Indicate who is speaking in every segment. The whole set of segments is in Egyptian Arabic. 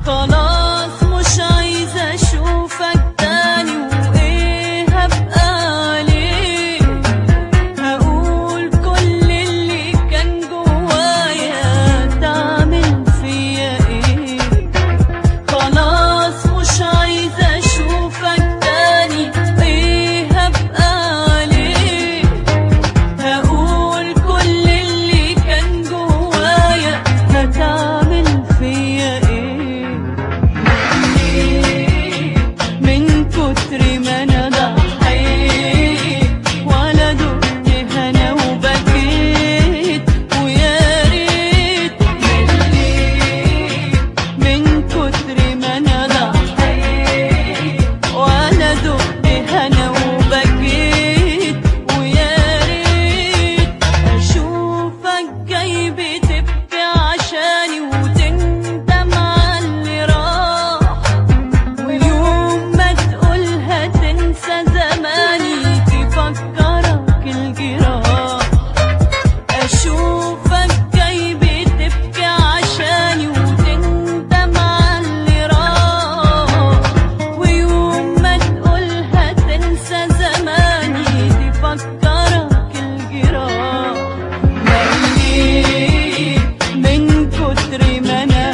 Speaker 1: خلاص مش عايزة اشوفك تاني وايه هبقى عليه هقول كل اللي كان جوايا تعمل فيا ايه خلاص مش عايزة اشوفك تاني ايه هبقى عليه هقول كل اللي كان جوايا هتعمل فيا ايه من كتر ما انا ضحيت ولا دقت هنا وبكيت ويا ريت من كتر ما انا ضحيت ولا دقت هنا وبكيت ويا ريت اشوفك جاي بتبكي عشاني وتندم على اللي راح ويوم ما تقولها تنسى زماني تفكرك الجراح أشوفك جاي بتبكي عشاني وتندم على اللي راح ويوم ما تقولها تنسى زماني تفكرك الجراح مليت من كتر ما أنا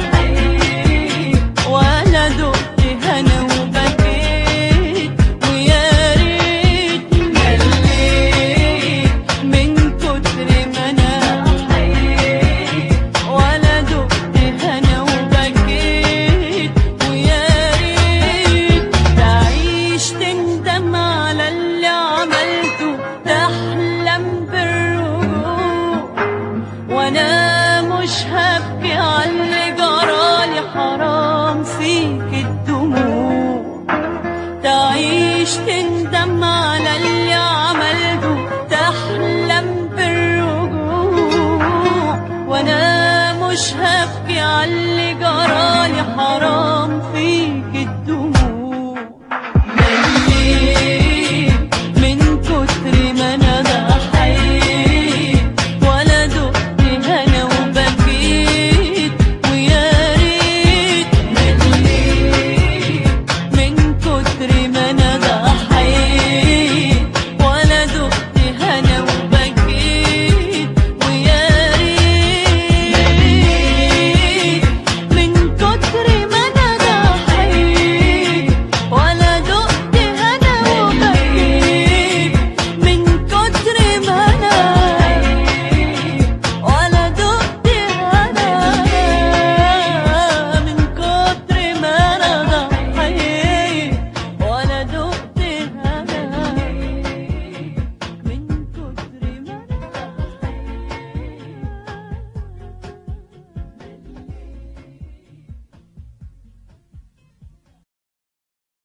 Speaker 1: حقيت ولا دقت هنا وبكيت ويا ريت مليت من كتر ما أنا حقيت ولا دقت هنا وبكيت ويا ريت تعيش تندم على اللي عملته تحلم بالرجوع وانا مش هبكي على اللي جرالي حرام فيك الدموع تعيش تندم على اللي عملته تحلم بالرجوع وانا مش هبكي على اللي جرالي حرام